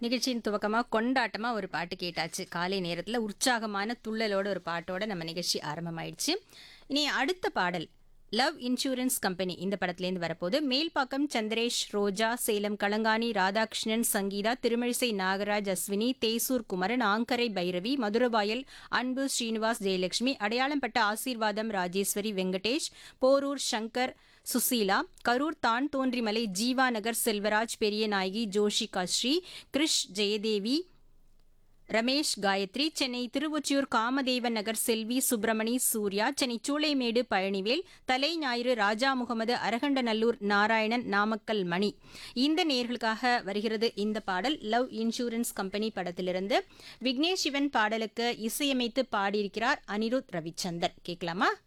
நிகழ்ச்சியின் துவக்கமாக கொண்டாட்டமாக ஒரு பாட்டு கேட்டாச்சு காலை நேரத்தில் உற்சாகமான துள்ளலோட ஒரு பாட்டோட நம்ம நிகழ்ச்சி ஆரம்பமாயிடுச்சு இனி அடுத்த பாடல் லவ் இன்சூரன்ஸ் கம்பெனி இந்த படத்துலேருந்து வரப்போது மேல்பாக்கம் சந்திரேஷ் ரோஜா சேலம் களங்காணி ராதாகிருஷ்ணன் சங்கீதா திருமழிசை நாகராஜ் அஸ்வினி தேசூர் குமரன் ஆங்கரை பைரவி மதுரவாயல் அன்பு ஸ்ரீனிவாஸ் ஜெயலட்சுமி அடையாளம்பட்ட ஆசீர்வாதம் ராஜேஸ்வரி வெங்கடேஷ் போரூர் சங்கர் சுசீலா கரூர் தான் தோன்றிமலை ஜீவா நகர் செல்வராஜ் பெரியநாயகி ஜோஷிகா ஸ்ரீ கிருஷ் ஜெயதேவி ரமேஷ் காயத்ரி சென்னை திருவொச்சியூர் காமதேவன் நகர் செல்வி சுப்பிரமணி சூர்யா சென்னை சூளைமேடு பழனிவேல் தலை ஞாயிறு ராஜா முகமது அரகண்டநல்லூர் நாராயணன் நாமக்கல் மணி இந்த நேர்களுக்காக வருகிறது இந்த பாடல் லவ் இன்சூரன்ஸ் கம்பெனி படத்திலிருந்து விக்னேஷ் சிவன் பாடலுக்கு இசையமைத்து பாடியிருக்கிறார் அனிருத் ரவிச்சந்தர் கேட்கலாமா